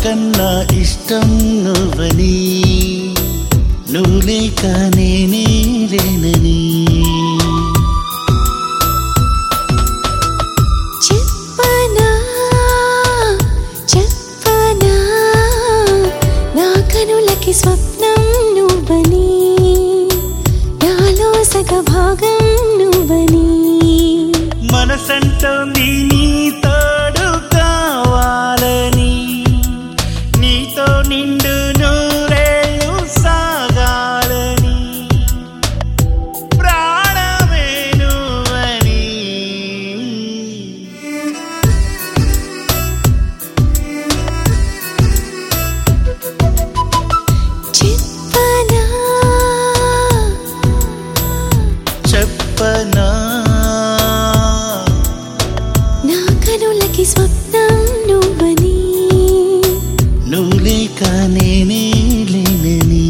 నాకన్నా ఇష్టం నువ్వని నువ్వు లేక నేనే లేనని చెప్పనా చెప్పనా నా కనులకి స్వప్నం నువ్వని నాలో సగ భాగం నువ్వని మనసంటోంది నీ తోడు కావాలని నీతో నిండు నూరేళ్ళు సాగాలని ప్రాణమే నువ్వని చెప్పనా చెప్పనా నా కనులకి స్వప్నం నువ్వని నువ్వు లేక నేనే లేనని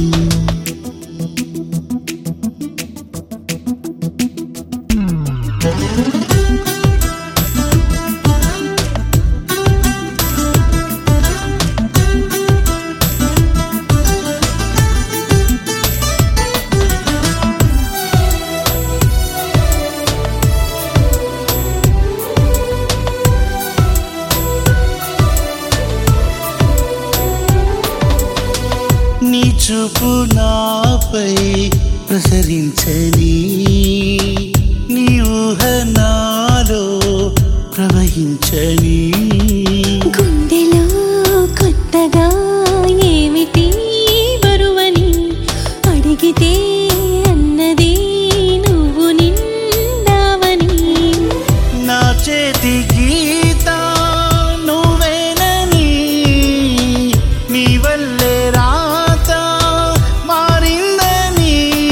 నీ చూపు నాపై ప్రసరించని నీ ఊహ నాలో ప్రవహించని గుండెలో కొత్తగా ఏమిటి బరువని అడిగితే అన్నది నువ్వు నిండావని నా చేతి గీత నువ్వేనని నీ వల్లే రాత మారిందని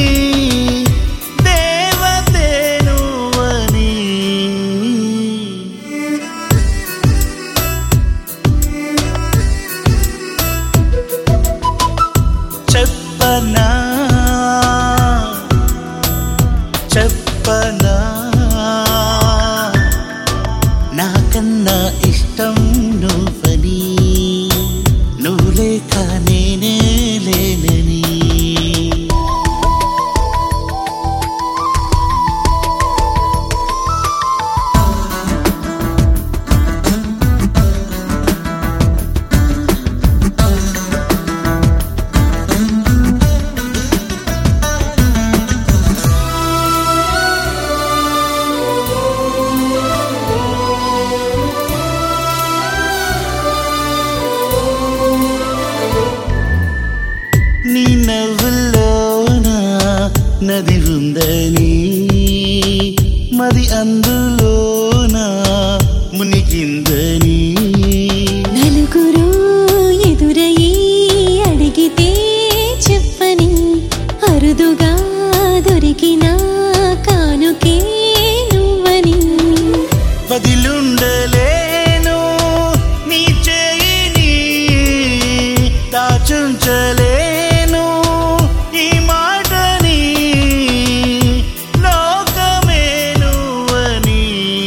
దేవతే నువ్వని చెప్పనా చెప్పనా నాకన్నా ఇష్టం నువ్వని నువ్వు లేక నేనే లేనని నీ నవ్వులోన నది ఉందని మరి అందులోన మునిగిందని నలుగురు ఎదురయ్యి అడిగితే చెప్పని అరుదుగా దొరికిన కానుకే నువ్వని బదిలుండలేను నీ చేయిని దాచుంచలేను ఈ మాటని లోకమే నువ్వని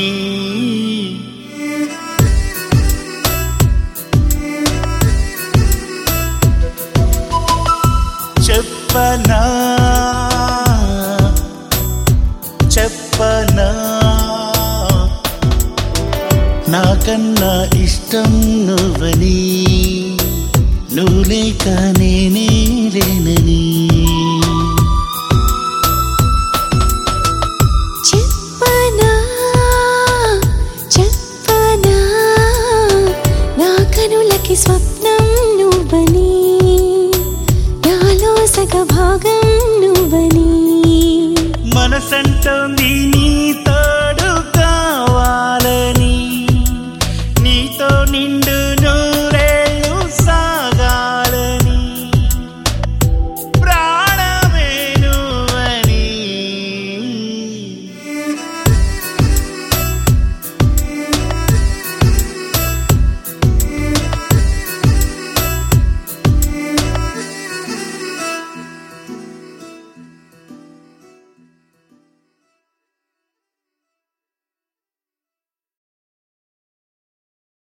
చెప్పనా చెప్పనా నాకన్నా ఇష్టం నువ్వని నువ్వు లేక నేనే లేనని చెప్పనా చెప్పనా నా కనులకి స్వప్నం నువ్వని నాలో సగ భాగం నువ్వని మనసంటోంది నీ